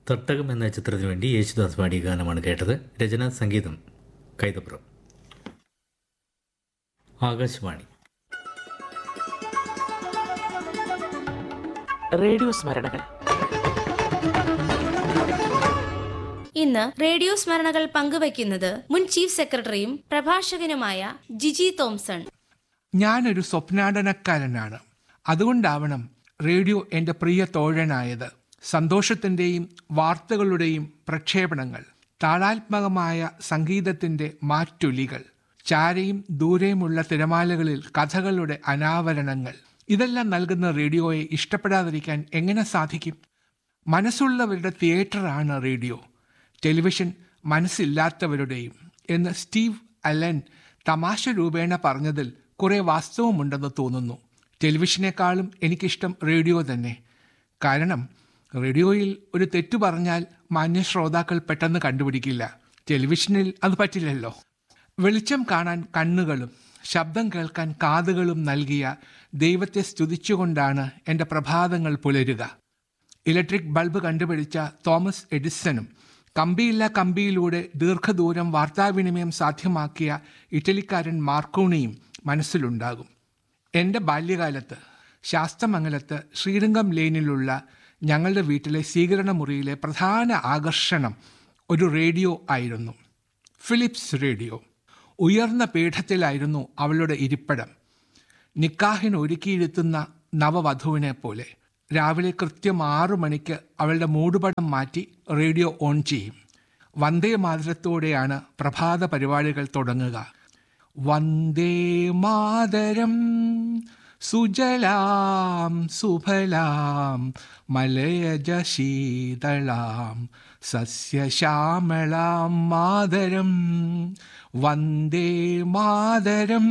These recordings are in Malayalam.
തട്ടകം എന്ന ചിത്രത്തിനു വേണ്ടി യേശുദാസ് പാടിയ ഗാനമാണ് കേട്ടത് രചന സംഗീതം കൈതപ്പുറം ആകാശവാണി റേഡിയോ സ്മരണകൾ ഇന്ന് റേഡിയോ സ്മരണകൾ പങ്കുവയ്ക്കുന്നത് മുൻ ചീഫ് സെക്രട്ടറിയും പ്രഭാഷകനുമായ ജിജി തോംസൺ ഞാനൊരു സ്വപ്നാടനക്കാരനാണ് അതുകൊണ്ടാവണം റേഡിയോ എൻ്റെ പ്രിയ തോഴനായത് സന്തോഷത്തിൻ്റെയും വാർത്തകളുടെയും പ്രക്ഷേപണങ്ങൾ താളാത്മകമായ സംഗീതത്തിൻ്റെ മാറ്റൊലികൾ ചാരയും ദൂരെയുമുള്ള തിരമാലകളിൽ കഥകളുടെ അനാവരണങ്ങൾ ഇതെല്ലാം നൽകുന്ന റേഡിയോയെ ഇഷ്ടപ്പെടാതിരിക്കാൻ എങ്ങനെ സാധിക്കും മനസ്സുള്ളവരുടെ തിയേറ്ററാണ് റേഡിയോ ടെലിവിഷൻ മനസ്സില്ലാത്തവരുടെയും എന്ന് സ്റ്റീവ് അലൻ തമാശ രൂപേണ പറഞ്ഞതിൽ കുറെ വാസ്തവമുണ്ടെന്ന് തോന്നുന്നു ടെലിവിഷനേക്കാളും എനിക്കിഷ്ടം റേഡിയോ തന്നെ കാരണം റേഡിയോയിൽ ഒരു തെറ്റു പറഞ്ഞാൽ മാന്യ ശ്രോതാക്കൾ പെട്ടെന്ന് കണ്ടുപിടിക്കില്ല ടെലിവിഷനിൽ അത് പറ്റില്ലല്ലോ വെളിച്ചം കാണാൻ കണ്ണുകളും ശബ്ദം കേൾക്കാൻ കാതുകളും നൽകിയ ദൈവത്തെ സ്തുതിച്ചുകൊണ്ടാണ് എൻ്റെ പ്രഭാതങ്ങൾ പുലരുക ഇലക്ട്രിക് ബൾബ് കണ്ടുപിടിച്ച തോമസ് എഡിസണും കമ്പിയില്ല കമ്പിയിലൂടെ ദീർഘദൂരം വാർത്താവിനിമയം സാധ്യമാക്കിയ ഇറ്റലിക്കാരൻ മാർക്കോണിയും മനസ്സിലുണ്ടാകും എൻ്റെ ബാല്യകാലത്ത് ശാസ്തമംഗലത്ത് ശ്രീരംഗം ലെയിനിലുള്ള ഞങ്ങളുടെ വീട്ടിലെ സ്വീകരണ മുറിയിലെ പ്രധാന ആകർഷണം ഒരു റേഡിയോ ആയിരുന്നു ഫിലിപ്സ് റേഡിയോ ഉയർന്ന പീഠത്തിലായിരുന്നു അവളുടെ ഇരിപ്പിടം നിക്കാഹിന് ഒരുക്കിയിരുത്തുന്ന നവവധുവിനെ പോലെ രാവിലെ കൃത്യം ആറു മണിക്ക് അവളുടെ മൂടുപടം മാറ്റി റേഡിയോ ഓൺ ചെയ്യും വന്ദേ മാതരത്തോടെയാണ് പ്രഭാത പരിപാടികൾ തുടങ്ങുക വന്ദേ മാതരം സുജലാം സുഫലാം മലയജ ശീതളാം സസ്യശ്യാമളാം മാതരം വന്ദേ മാതരം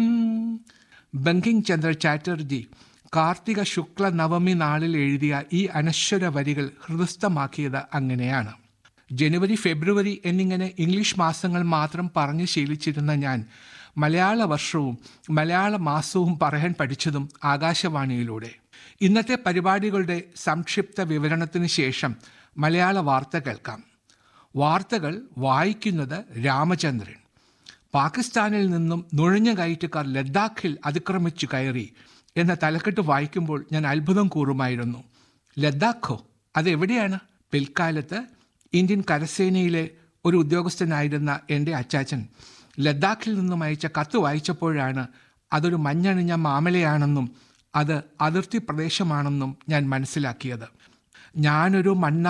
ബങ്കിങ് ചന്ദ്ര ചാറ്റർജി കാർത്തിക ശുക്ല നവമി നാളിൽ എഴുതിയ ഈ അനശ്വര വരികൾ ഹൃദയസ്ഥമാക്കിയത് അങ്ങനെയാണ് ജനുവരി ഫെബ്രുവരി എന്നിങ്ങനെ ഇംഗ്ലീഷ് മാസങ്ങൾ മാത്രം പറഞ്ഞു ശീലിച്ചിരുന്ന ഞാൻ മലയാള വർഷവും മലയാള മാസവും പറയാൻ പഠിച്ചതും ആകാശവാണിയിലൂടെ ഇന്നത്തെ പരിപാടികളുടെ സംക്ഷിപ്ത വിവരണത്തിന് ശേഷം മലയാള വാർത്ത കേൾക്കാം വാർത്തകൾ വായിക്കുന്നത് രാമചന്ദ്രൻ പാകിസ്ഥാനിൽ നിന്നും നുഴഞ്ഞ കയറ്റക്കാർ ലഡാക്കിൽ അതിക്രമിച്ചു കയറി എന്ന തലക്കെട്ട് വായിക്കുമ്പോൾ ഞാൻ അത്ഭുതം കൂറുമായിരുന്നു ലഡാക്കോ അതെവിടെയാണ് പിൽക്കാലത്ത് ഇന്ത്യൻ കരസേനയിലെ ഒരു ഉദ്യോഗസ്ഥനായിരുന്ന എൻ്റെ അച്ചാച്ചൻ ലഡാക്കിൽ നിന്നും അയച്ച കത്ത് വായിച്ചപ്പോഴാണ് അതൊരു മഞ്ഞണിഞ്ഞ മാമലയാണെന്നും അത് അതിർത്തി പ്രദേശമാണെന്നും ഞാൻ മനസ്സിലാക്കിയത് ഞാനൊരു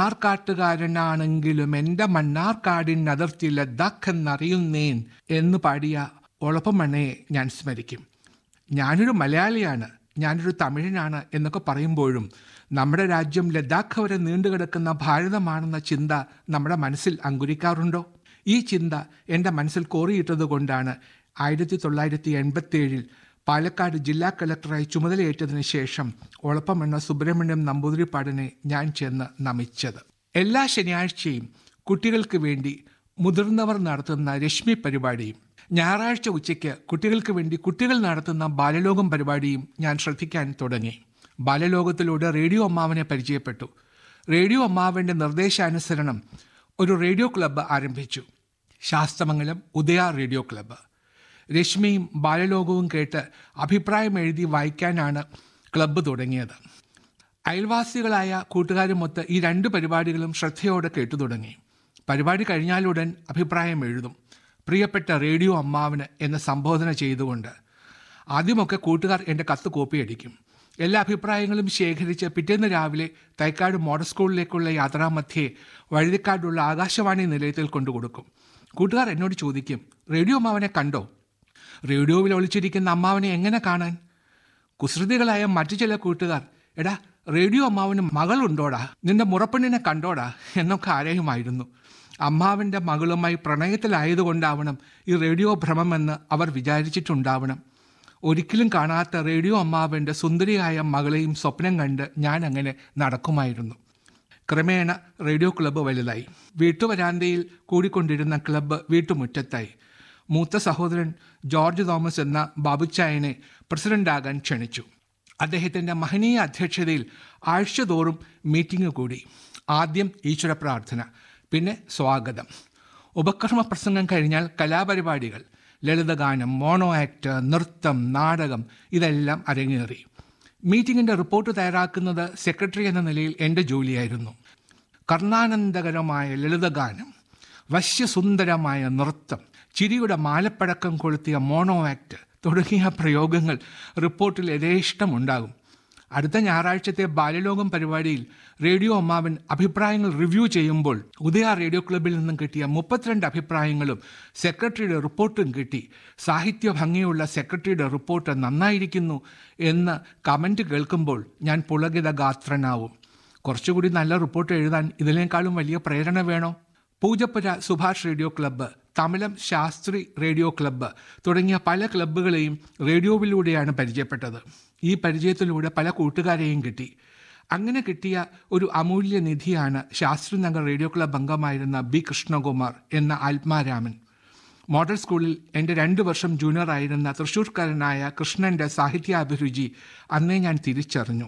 മണ്ണാർക്കാട്ടുകാരനാണെങ്കിലും എൻ്റെ മണ്ണാർക്കാടിൻ അതിർത്തി ലഡാക്ക് എന്നറിയുന്നേൻ എന്ന് പാടിയ ഒളപ്പമണ്ണയെ ഞാൻ സ്മരിക്കും ഞാനൊരു മലയാളിയാണ് ഞാനൊരു തമിഴനാണ് എന്നൊക്കെ പറയുമ്പോഴും നമ്മുടെ രാജ്യം ലഡാക്ക് വരെ നീണ്ടുകിടക്കുന്ന ഭാരതമാണെന്ന ചിന്ത നമ്മുടെ മനസ്സിൽ അങ്കുരിക്കാറുണ്ടോ ഈ ചിന്ത എൻ്റെ മനസ്സിൽ കോറിയിട്ടത് കൊണ്ടാണ് ആയിരത്തി തൊള്ളായിരത്തി എൺപത്തിയേഴിൽ പാലക്കാട് ജില്ലാ കളക്ടറായി ചുമതലയേറ്റതിനു ശേഷം ഒളപ്പമെന്ന സുബ്രഹ്മണ്യം നമ്പൂതിരിപ്പാടിനെ ഞാൻ ചെന്ന് നമിച്ചത് എല്ലാ ശനിയാഴ്ചയും കുട്ടികൾക്ക് വേണ്ടി മുതിർന്നവർ നടത്തുന്ന രശ്മി പരിപാടിയും ഞായറാഴ്ച ഉച്ചയ്ക്ക് കുട്ടികൾക്ക് വേണ്ടി കുട്ടികൾ നടത്തുന്ന ബാലലോകം പരിപാടിയും ഞാൻ ശ്രദ്ധിക്കാൻ തുടങ്ങി ബാലലോകത്തിലൂടെ റേഡിയോ അമ്മാവനെ പരിചയപ്പെട്ടു റേഡിയോ അമ്മാവൻ്റെ നിർദ്ദേശാനുസരണം ഒരു റേഡിയോ ക്ലബ്ബ് ആരംഭിച്ചു ശാസ്തമംഗലം ഉദയ റേഡിയോ ക്ലബ്ബ് രശ്മിയും ബാലലോകവും കേട്ട് അഭിപ്രായം എഴുതി വായിക്കാനാണ് ക്ലബ്ബ് തുടങ്ങിയത് അയൽവാസികളായ കൂട്ടുകാരുമൊത്ത് ഈ രണ്ട് പരിപാടികളും ശ്രദ്ധയോടെ കേട്ടു തുടങ്ങി പരിപാടി കഴിഞ്ഞാലുടൻ അഭിപ്രായം എഴുതും പ്രിയപ്പെട്ട റേഡിയോ അമ്മാവന് എന്ന് സംബോധന ചെയ്തുകൊണ്ട് ആദ്യമൊക്കെ കൂട്ടുകാർ എൻ്റെ കത്ത് കോപ്പിയടിക്കും എല്ലാ അഭിപ്രായങ്ങളും ശേഖരിച്ച് പിറ്റേന്ന് രാവിലെ തൈക്കാട് മോഡൽ സ്കൂളിലേക്കുള്ള യാത്രാമധ്യേ വഴുതിക്കാടുള്ള ആകാശവാണി നിലയത്തിൽ കൊണ്ടുകൊടുക്കും കൂട്ടുകാർ എന്നോട് ചോദിക്കും റേഡിയോ അമ്മാവനെ കണ്ടോ റേഡിയോയിൽ ഒളിച്ചിരിക്കുന്ന അമ്മാവനെ എങ്ങനെ കാണാൻ കുസൃതികളായ മറ്റു ചില കൂട്ടുകാർ എടാ റേഡിയോ അമ്മാവന് മകളുണ്ടോടാ നിന്റെ മുറപ്പെണ്ണിനെ കണ്ടോടാ എന്നൊക്കെ ആരെയുമായിരുന്നു അമ്മാവൻ്റെ മകളുമായി പ്രണയത്തിലായതുകൊണ്ടാവണം ഈ റേഡിയോ ഭ്രമമെന്ന് അവർ വിചാരിച്ചിട്ടുണ്ടാവണം ഒരിക്കലും കാണാത്ത റേഡിയോ അമ്മാവൻ്റെ സുന്ദരിയായ മകളെയും സ്വപ്നം കണ്ട് ഞാൻ അങ്ങനെ നടക്കുമായിരുന്നു ക്രമേണ റേഡിയോ ക്ലബ്ബ് വലുതായി വീട്ടുവരാന്തയിൽ കൂടിക്കൊണ്ടിരുന്ന ക്ലബ്ബ് വീട്ടുമുറ്റത്തായി മൂത്ത സഹോദരൻ ജോർജ് തോമസ് എന്ന ബാബുച്ചായനെ പ്രസിഡന്റാകാൻ ക്ഷണിച്ചു അദ്ദേഹത്തിൻ്റെ മഹനീയ അധ്യക്ഷതയിൽ ആഴ്ചതോറും മീറ്റിംഗ് കൂടി ആദ്യം ഈശ്വര പ്രാർത്ഥന പിന്നെ സ്വാഗതം ഉപക്രമ പ്രസംഗം കഴിഞ്ഞാൽ കലാപരിപാടികൾ ലളിതഗാനം മോണോ ആക്ട് നൃത്തം നാടകം ഇതെല്ലാം അരങ്ങേറി മീറ്റിംഗിൻ്റെ റിപ്പോർട്ട് തയ്യാറാക്കുന്നത് സെക്രട്ടറി എന്ന നിലയിൽ എൻ്റെ ജോലിയായിരുന്നു കർണാനന്ദകരമായ ലളിതഗാനം വശ്യസുന്ദരമായ നൃത്തം ചിരിയുടെ മാലപ്പഴക്കം കൊളുത്തിയ മോണോ ആക്ട് തുടങ്ങിയ പ്രയോഗങ്ങൾ റിപ്പോർട്ടിൽ യഥേഷ്ടമുണ്ടാകും അടുത്ത ഞായറാഴ്ചത്തെ ബാലലോകം പരിപാടിയിൽ റേഡിയോ അമ്മാവൻ അഭിപ്രായങ്ങൾ റിവ്യൂ ചെയ്യുമ്പോൾ ഉദയ റേഡിയോ ക്ലബിൽ നിന്നും കിട്ടിയ മുപ്പത്തിരണ്ട് അഭിപ്രായങ്ങളും സെക്രട്ടറിയുടെ റിപ്പോർട്ടും കിട്ടി സാഹിത്യ ഭംഗിയുള്ള സെക്രട്ടറിയുടെ റിപ്പോർട്ട് നന്നായിരിക്കുന്നു എന്ന് കമൻറ്റ് കേൾക്കുമ്പോൾ ഞാൻ പുളകിത ഗാത്രനാവും കുറച്ചുകൂടി നല്ല റിപ്പോർട്ട് എഴുതാൻ ഇതിനേക്കാളും വലിയ പ്രേരണ വേണോ പൂജപ്പുര സുഭാഷ് റേഡിയോ ക്ലബ്ബ് തമിഴം ശാസ്ത്രി റേഡിയോ ക്ലബ്ബ് തുടങ്ങിയ പല ക്ലബ്ബുകളെയും റേഡിയോവിലൂടെയാണ് പരിചയപ്പെട്ടത് ഈ പരിചയത്തിലൂടെ പല കൂട്ടുകാരെയും കിട്ടി അങ്ങനെ കിട്ടിയ ഒരു അമൂല്യ നിധിയാണ് ശാസ്ത്രി നഗർ റേഡിയോ ക്ലബ്ബ് അംഗമായിരുന്ന ബി കൃഷ്ണകുമാർ എന്ന ആത്മാരാമൻ മോഡൽ സ്കൂളിൽ എൻ്റെ രണ്ട് വർഷം ജൂനിയർ ആയിരുന്ന തൃശ്ശൂർക്കാരനായ കൃഷ്ണൻ്റെ സാഹിത്യാഭിരുചി അന്നേ ഞാൻ തിരിച്ചറിഞ്ഞു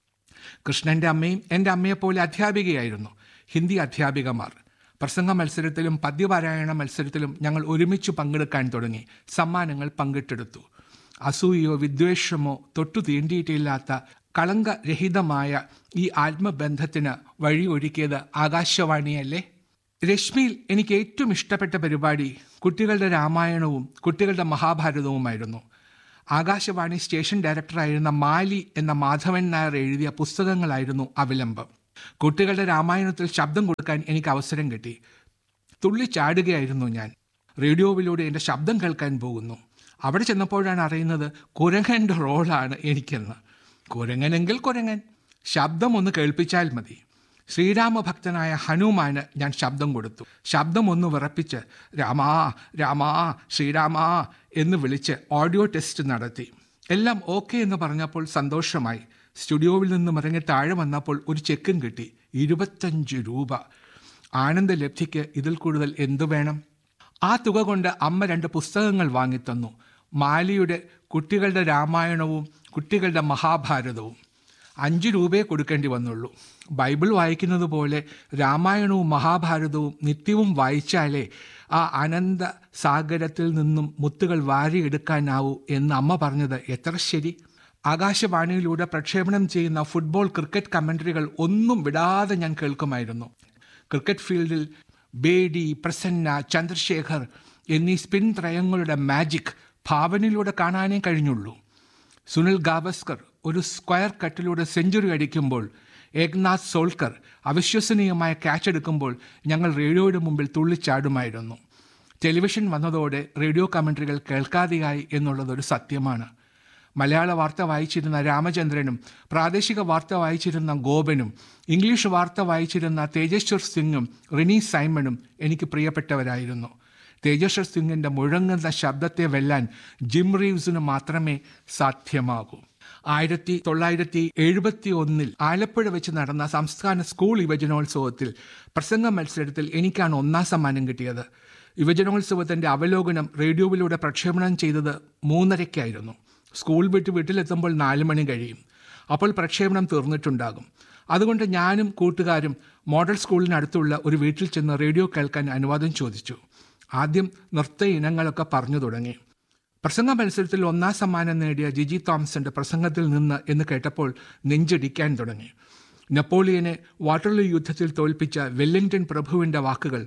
കൃഷ്ണൻ്റെ അമ്മയും എൻ്റെ അമ്മയെപ്പോലെ അധ്യാപികയായിരുന്നു ഹിന്ദി അധ്യാപികമാർ പ്രസംഗ മത്സരത്തിലും പദ്യപാരായണ മത്സരത്തിലും ഞങ്ങൾ ഒരുമിച്ച് പങ്കെടുക്കാൻ തുടങ്ങി സമ്മാനങ്ങൾ പങ്കിട്ടെടുത്തു അസൂയയോ വിദ്വേഷമോ തൊട്ടു തീണ്ടിയിട്ടില്ലാത്ത കളങ്കരഹിതമായ ഈ ആത്മബന്ധത്തിന് വഴി ഒരുക്കിയത് ആകാശവാണിയല്ലേ രശ്മിയിൽ എനിക്ക് ഏറ്റവും ഇഷ്ടപ്പെട്ട പരിപാടി കുട്ടികളുടെ രാമായണവും കുട്ടികളുടെ മഹാഭാരതവുമായിരുന്നു ആകാശവാണി സ്റ്റേഷൻ ഡയറക്ടറായിരുന്ന മാലി എന്ന മാധവൻ നായർ എഴുതിയ പുസ്തകങ്ങളായിരുന്നു അവലംബം കുട്ടികളുടെ രാമായണത്തിൽ ശബ്ദം കൊടുക്കാൻ എനിക്ക് അവസരം കിട്ടി തുള്ളി ചാടുകയായിരുന്നു ഞാൻ റേഡിയോവിലൂടെ എൻ്റെ ശബ്ദം കേൾക്കാൻ പോകുന്നു അവിടെ ചെന്നപ്പോഴാണ് അറിയുന്നത് കുരങ്ങൻ്റെ റോളാണ് എനിക്കെന്ന് കുരങ്ങനെങ്കിൽ കുരങ്ങൻ ശബ്ദം ഒന്ന് കേൾപ്പിച്ചാൽ മതി ശ്രീരാമഭക്തനായ ഹനുമാന് ഞാൻ ശബ്ദം കൊടുത്തു ശബ്ദം ഒന്ന് വിറപ്പിച്ച് രാമാ രാമാ ശ്രീരാമാ എന്ന് വിളിച്ച് ഓഡിയോ ടെസ്റ്റ് നടത്തി എല്ലാം ഓക്കെ എന്ന് പറഞ്ഞപ്പോൾ സന്തോഷമായി സ്റ്റുഡിയോവിൽ നിന്നും ഇറങ്ങി താഴെ വന്നപ്പോൾ ഒരു ചെക്കും കിട്ടി ഇരുപത്തഞ്ച് രൂപ ആനന്ദലബ്ധിക്ക് ഇതിൽ കൂടുതൽ എന്തു വേണം ആ തുക കൊണ്ട് അമ്മ രണ്ട് പുസ്തകങ്ങൾ വാങ്ങിത്തന്നു മാലിയുടെ കുട്ടികളുടെ രാമായണവും കുട്ടികളുടെ മഹാഭാരതവും അഞ്ച് രൂപയെ കൊടുക്കേണ്ടി വന്നുള്ളൂ ബൈബിൾ വായിക്കുന്നത് പോലെ രാമായണവും മഹാഭാരതവും നിത്യവും വായിച്ചാലേ ആ അനന്ത സാഗരത്തിൽ നിന്നും മുത്തുകൾ വാരിയെടുക്കാനാവൂ എന്ന് അമ്മ പറഞ്ഞത് എത്ര ശരി ആകാശവാണിയിലൂടെ പ്രക്ഷേപണം ചെയ്യുന്ന ഫുട്ബോൾ ക്രിക്കറ്റ് കമൻട്രികൾ ഒന്നും വിടാതെ ഞാൻ കേൾക്കുമായിരുന്നു ക്രിക്കറ്റ് ഫീൽഡിൽ ബേഡി പ്രസന്ന ചന്ദ്രശേഖർ എന്നീ സ്പിൻ ത്രയങ്ങളുടെ മാജിക് ഭാവനയിലൂടെ കാണാനേ കഴിഞ്ഞുള്ളൂ സുനിൽ ഗാവസ്കർ ഒരു സ്ക്വയർ കട്ടിലൂടെ സെഞ്ചുറി അടിക്കുമ്പോൾ ഏക്നാഥ് സോൾക്കർ അവിശ്വസനീയമായ ക്യാച്ച് എടുക്കുമ്പോൾ ഞങ്ങൾ റേഡിയോയുടെ മുമ്പിൽ തുള്ളിച്ചാടുമായിരുന്നു ടെലിവിഷൻ വന്നതോടെ റേഡിയോ കമൻട്രികൾ കേൾക്കാതെയായി എന്നുള്ളതൊരു സത്യമാണ് മലയാള വാർത്ത വായിച്ചിരുന്ന രാമചന്ദ്രനും പ്രാദേശിക വാർത്ത വായിച്ചിരുന്ന ഗോപനും ഇംഗ്ലീഷ് വാർത്ത വായിച്ചിരുന്ന തേജേശ്വർ സിംഗും റിനി സൈമണും എനിക്ക് പ്രിയപ്പെട്ടവരായിരുന്നു തേജേശ്വർ സിംഗിൻ്റെ മുഴങ്ങുന്ന ശബ്ദത്തെ വെല്ലാൻ ജിം റീവ്സിന് മാത്രമേ സാധ്യമാകൂ ആയിരത്തി തൊള്ളായിരത്തി എഴുപത്തി ഒന്നിൽ ആലപ്പുഴ വെച്ച് നടന്ന സംസ്ഥാന സ്കൂൾ യുവജനോത്സവത്തിൽ പ്രസംഗ മത്സരത്തിൽ എനിക്കാണ് ഒന്നാം സമ്മാനം കിട്ടിയത് യുവജനോത്സവത്തിൻ്റെ അവലോകനം റേഡിയോയിലൂടെ പ്രക്ഷേപണം ചെയ്തത് മൂന്നരയ്ക്കായിരുന്നു സ്കൂൾ വിട്ട് വീട്ടിലെത്തുമ്പോൾ നാല് മണി കഴിയും അപ്പോൾ പ്രക്ഷേപണം തീർന്നിട്ടുണ്ടാകും അതുകൊണ്ട് ഞാനും കൂട്ടുകാരും മോഡൽ സ്കൂളിനടുത്തുള്ള ഒരു വീട്ടിൽ ചെന്ന് റേഡിയോ കേൾക്കാൻ അനുവാദം ചോദിച്ചു ആദ്യം നൃത്ത ഇനങ്ങളൊക്കെ പറഞ്ഞു തുടങ്ങി പ്രസംഗ മത്സരത്തിൽ ഒന്നാം സമ്മാനം നേടിയ ജിജി തോമസിന്റെ പ്രസംഗത്തിൽ നിന്ന് എന്ന് കേട്ടപ്പോൾ നെഞ്ചിടിക്കാൻ തുടങ്ങി നെപ്പോളിയനെ വാട്ടർലൂ യുദ്ധത്തിൽ തോൽപ്പിച്ച വെല്ലിംഗ്ടൺ പ്രഭുവിന്റെ വാക്കുകൾ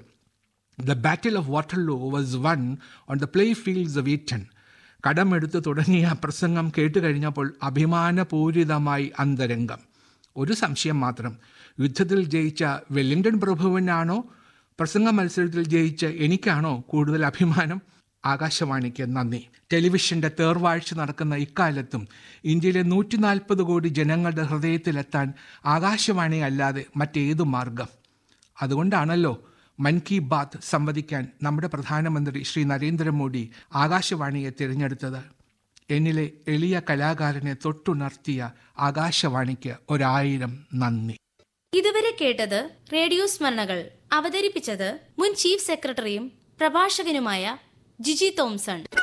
the battle of Waterloo was won on the play fields of Eton കടമെടുത്ത് തുടങ്ങിയ പ്രസംഗം കേട്ടുകഴിഞ്ഞപ്പോൾ അഭിമാനപൂരിതമായി അന്തരംഗം ഒരു സംശയം മാത്രം യുദ്ധത്തിൽ ജയിച്ച വെല്ലിംഗ്ടൺ പ്രഭുവിനാണോ പ്രസംഗ മത്സരത്തിൽ ജയിച്ച എനിക്കാണോ കൂടുതൽ അഭിമാനം ആകാശവാണിക്ക് നന്ദി ടെലിവിഷന്റെ തേർവാഴ്ച നടക്കുന്ന ഇക്കാലത്തും ഇന്ത്യയിലെ നൂറ്റി നാൽപ്പത് കോടി ജനങ്ങളുടെ ഹൃദയത്തിലെത്താൻ ആകാശവാണി അല്ലാതെ മറ്റേതു മാർഗം അതുകൊണ്ടാണല്ലോ മൻ കി ബാത്ത് സംവദിക്കാൻ നമ്മുടെ പ്രധാനമന്ത്രി ശ്രീ നരേന്ദ്രമോദി ആകാശവാണിയെ തിരഞ്ഞെടുത്തത് എന്നിലെ എളിയ കലാകാരനെ തൊട്ടുണർത്തിയ ആകാശവാണിക്ക് ഒരായിരം നന്ദി ഇതുവരെ കേട്ടത് റേഡിയോ സ്മരണകൾ അവതരിപ്പിച്ചത് മുൻ ചീഫ് സെക്രട്ടറിയും പ്രഭാഷകനുമായ ജിജി തോംസൺ